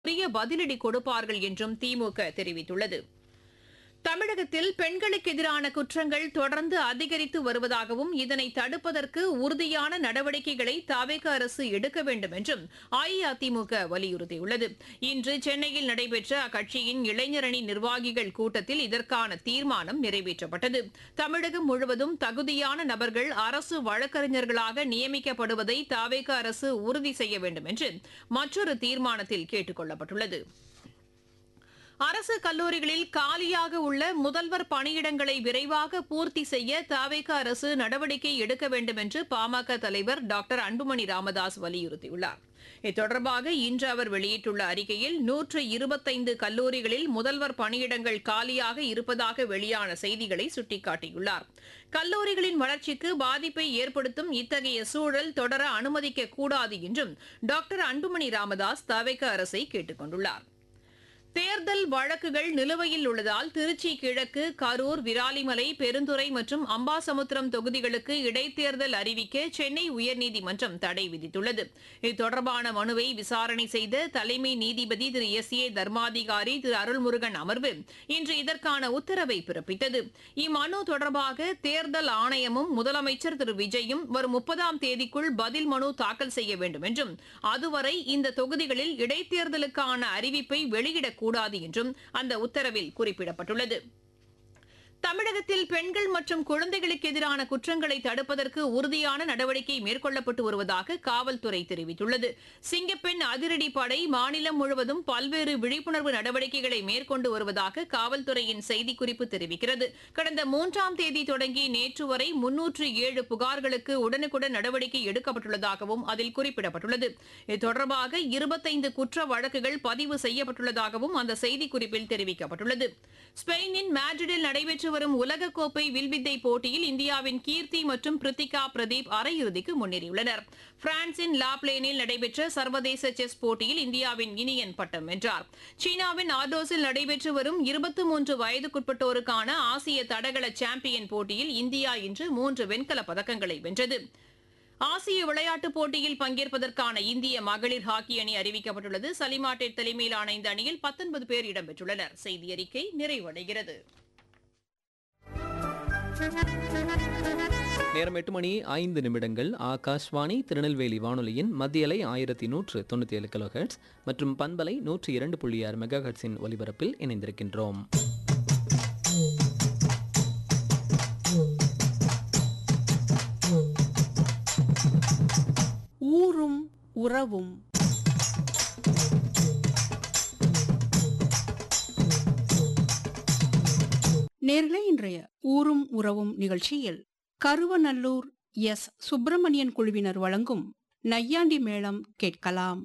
உரிய பதிலடி கொடுப்பார்கள் என்றும் திமுக தெரிவித்துள்ளது தமிழகத்தில் பெண்களுக்கு எதிரான குற்றங்கள் தொடர்ந்து அதிகரித்து வருவதாகவும் இதனை தடுப்பதற்கு உறுதியான நடவடிக்கைகளை தாவேக அரசு எடுக்க வேண்டும் என்றும் அஇஅதிமுக வலியுறுத்தியுள்ளது இன்று சென்னையில் நடைபெற்ற அக்கட்சியின் இளைஞரணி நிர்வாகிகள் கூட்டத்தில் இதற்கான தீர்மானம் நிறைவேற்றப்பட்டது தமிழகம் முழுவதும் தகுதியான நபர்கள் அரசு வழக்கறிஞர்களாக நியமிக்கப்படுவதை தாவேக அரசு உறுதி செய்ய வேண்டும் என்று மற்றொரு தீர்மானத்தில் கேட்டுக் கொள்ளப்பட்டுள்ளது அரசு கல்லூரிகளில் காலியாக உள்ள முதல்வர் பணியிடங்களை விரைவாக பூர்த்தி செய்ய தாவேக அரசு நடவடிக்கை எடுக்க வேண்டும் என்று பாமக தலைவர் டாக்டர் அன்புமணி ராமதாஸ் வலியுறுத்தியுள்ளார் இது தொடர்பாக இன்று அவர் வெளியிட்டுள்ள அறிக்கையில் நூற்று இருபத்தைந்து கல்லூரிகளில் முதல்வர் பணியிடங்கள் காலியாக இருப்பதாக வெளியான செய்திகளை சுட்டிக்காட்டியுள்ளார் கல்லூரிகளின் வளர்ச்சிக்கு பாதிப்பை ஏற்படுத்தும் இத்தகைய சூழல் தொடர அனுமதிக்க கூடாது என்றும் டாக்டர் அன்புமணி ராமதாஸ் தவேக அரசை கேட்டுக் கொண்டுள்ளார் தேர்தல் வழக்குகள் நிலுவையில் உள்ளதால் திருச்சி கிழக்கு கரூர் விராலிமலை பெருந்துறை மற்றும் அம்பாசமுத்திரம் தொகுதிகளுக்கு இடைத்தேர்தல் அறிவிக்க சென்னை உயர்நீதிமன்றம் தடை விதித்துள்ளது இது தொடர்பான மனுவை விசாரணை செய்த தலைமை நீதிபதி திரு எஸ் ஏ தர்மாதிகாரி திரு அருள்முருகன் அமர்வு இன்று இதற்கான உத்தரவை பிறப்பித்தது இம்மனு தொடர்பாக தேர்தல் ஆணையமும் முதலமைச்சர் திரு விஜயும் வரும் முப்பதாம் தேதிக்குள் பதில் மனு தாக்கல் செய்ய வேண்டும் என்றும் அதுவரை இந்த தொகுதிகளில் இடைத்தேர்தலுக்கான அறிவிப்பை வெளியிடக் கூடாது என்றும் அந்த உத்தரவில் குறிப்பிடப்பட்டுள்ளது தமிழகத்தில் பெண்கள் மற்றும் குழந்தைகளுக்கு எதிரான குற்றங்களை தடுப்பதற்கு உறுதியான நடவடிக்கை மேற்கொள்ளப்பட்டு வருவதாக காவல்துறை தெரிவித்துள்ளது சிங்கப்பெண் அதிரடி படை மாநிலம் முழுவதும் பல்வேறு விழிப்புணர்வு நடவடிக்கைகளை மேற்கொண்டு வருவதாக காவல்துறையின் செய்திக்குறிப்பு தெரிவிக்கிறது கடந்த மூன்றாம் தேதி தொடங்கி நேற்று வரை முன்னூற்று ஏழு புகார்களுக்கு உடனுக்குடன் நடவடிக்கை எடுக்கப்பட்டுள்ளதாகவும் அதில் குறிப்பிடப்பட்டுள்ளது இது தொடர்பாக இருபத்தைந்து குற்ற வழக்குகள் பதிவு செய்யப்பட்டுள்ளதாகவும் அந்த செய்திக்குறிப்பில் தெரிவிக்கப்பட்டுள்ளது ஸ்பெயினின் மேட்ரிடில் நடைபெற்று வரும் உலகக்கோப்பை வில்வித்தை போட்டியில் இந்தியாவின் கீர்த்தி மற்றும் பிரித்திகா பிரதீப் அரையிறுதிக்கு முன்னேறியுள்ளனர் பிரான்சின் லாப்லேனில் நடைபெற்ற சர்வதேச செஸ் போட்டியில் இந்தியாவின் இனியன் பட்டம் வென்றார் சீனாவின் ஆர்டோஸில் நடைபெற்று வரும் இருபத்தி மூன்று வயதுக்குட்பட்டோருக்கான ஆசிய தடகள சாம்பியன் போட்டியில் இந்தியா இன்று மூன்று வெண்கலப் பதக்கங்களை வென்றது ஆசிய விளையாட்டுப் போட்டியில் பங்கேற்பதற்கான இந்திய மகளிர் ஹாக்கி அணி அறிவிக்கப்பட்டுள்ளது சலிமாட்டேட் தலைமையிலான இந்த அணியில் பத்தொன்பது பேர் இடம்பெற்றுள்ளனர் செய்தி அறிக்கை நிறைவடைகிறது நேரம் எட்டு மணி ஐந்து நிமிடங்கள் ஆகாஷ்வாணி திருநெல்வேலி வானொலியின் மத்தியலை ஆயிரத்தி நூற்று தொண்ணூற்றி ஏழு கிலோஹெட்ஸ் மற்றும் பண்பலை நூற்றி இரண்டு புள்ளி ஆறு மெகாஹெட்ஸின் ஒலிபரப்பில் இணைந்திருக்கின்றோம் ஊரும் உறவும் நேர்களே இன்றைய ஊரும் உறவும் நிகழ்ச்சியில் கருவநல்லூர் எஸ் சுப்பிரமணியன் குழுவினர் வழங்கும் நையாண்டி மேளம் கேட்கலாம்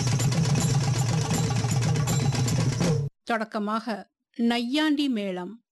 தொடக்கமாக நையாண்டி மேளம்